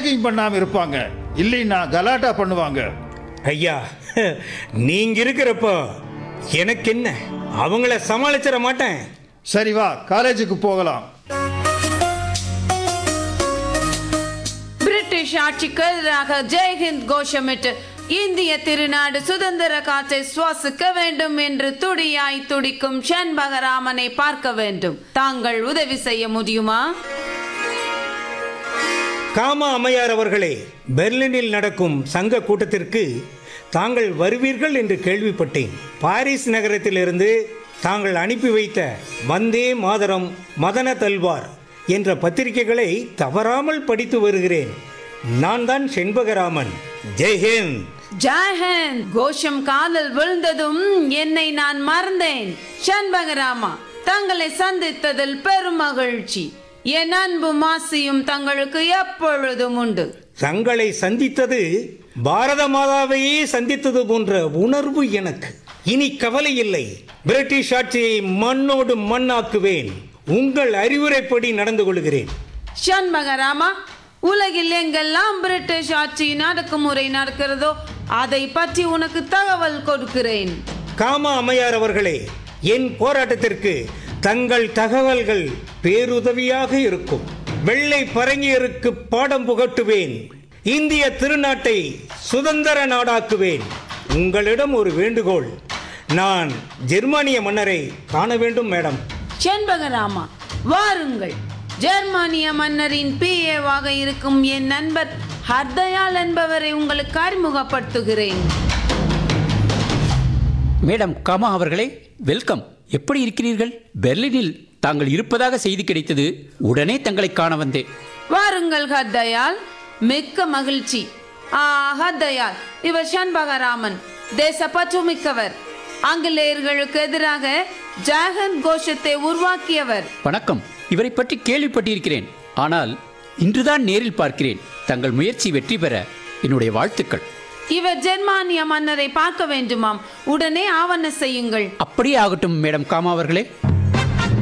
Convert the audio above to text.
ragging பண்ணாம இருப்பாங்க இல்லைன்னா கலாட்டா பண்ணுவாங்க ஐயா நீங்க இருக்கிறப்போ எனக்கு என்ன அவங்கள சமாளிச்சிட மாட்டேன் சரி வா காலேஜுக்கு போகலாம் பிரிட்டிஷ் ஆட்சிக்கு எதிராக ஜெய்ஹிந்த் கோஷமிட்டு இந்திய திருநாடு சுதந்திர காற்றை சுவாசிக்க வேண்டும் என்று துடியாய் துடிக்கும் செண்பகராமனை பார்க்க வேண்டும் தாங்கள் உதவி செய்ய முடியுமா காமா அம்மையார் அவர்களே பெர்லினில் நடக்கும் சங்க கூட்டத்திற்கு தாங்கள் வருவீர்கள் என்று கேள்விப்பட்டேன் பாரிஸ் நகரத்திலிருந்து தாங்கள் அனுப்பி வைத்த வந்தே மாதரம் மதன தல்வார் என்ற பத்திரிகைகளை தவறாமல் படித்து வருகிறேன் நான் தான் செண்பகராமன் ஜெய்ஹிந்த் ஜெயஹிந்த் கோஷம் காதல் விழுந்ததும் என்னை நான் மறந்தேன் செண்பகராமா தங்களை சந்தித்ததில் பெரும் மகிழ்ச்சி என் அன்பு மாசியும் தங்களுக்கு எப்பொழுதும் உண்டு தங்களை சந்தித்தது பாரத மாதாவையே சந்தித்தது போன்ற உணர்வு எனக்கு இனி கவலை இல்லை பிரிட்டிஷ் ஆட்சியை மண்ணோடு மண்ணாக்குவேன் உங்கள் அறிவுரைப்படி நடந்து கொள்கிறேன் சண்மகராமா உலகில் எங்கெல்லாம் பிரிட்டிஷ் ஆட்சியின் அடக்குமுறை நடக்கிறதோ அதை பற்றி உனக்கு தகவல் கொடுக்கிறேன் காமா அம்மையார் அவர்களே என் போராட்டத்திற்கு தங்கள் தகவல்கள் பேருதவியாக இருக்கும் வெள்ளை பரங்கியருக்கு பாடம் புகட்டுவேன் இந்திய திருநாட்டை சுதந்திர நாடாக்குவேன் உங்களிடம் ஒரு வேண்டுகோள் நான் ஜெர்மானிய மன்னரை காண வேண்டும் மேடம் செண்பகராமா வாருங்கள் ஜெர்மானிய மன்னரின் பிஏவாக இருக்கும் என் நண்பர் ஹர்தயால் என்பவரை உங்களுக்கு அறிமுகப்படுத்துகிறேன் மேடம் காமா அவர்களே வெல்கம் எப்படி இருக்கிறீர்கள் பெர்லினில் தாங்கள் இருப்பதாக செய்தி கிடைத்தது உடனே தங்களை காண வந்தேன் வாருங்கள் ஹர்தயால் மிக்க மகிழ்ச்சி ஆ ஹர்தயால் இவர் சண்பகராமன் தேசப்பற்று மிக்கவர் ஆங்கிலேயர்களுக்கு எதிராக ஜாகன் கோஷத்தை உருவாக்கியவர் வணக்கம் இவரை பற்றி கேள்விப்பட்டிருக்கிறேன் ஆனால் இன்றுதான் நேரில் பார்க்கிறேன் தங்கள் முயற்சி வெற்றி பெற என்னுடைய வாழ்த்துக்கள் இவர் ஜெர்மானிய மன்னரை பார்க்க வேண்டுமாம் உடனே ஆவண செய்யுங்கள் அப்படியே ஆகட்டும் மேடம் காமா அவர்களே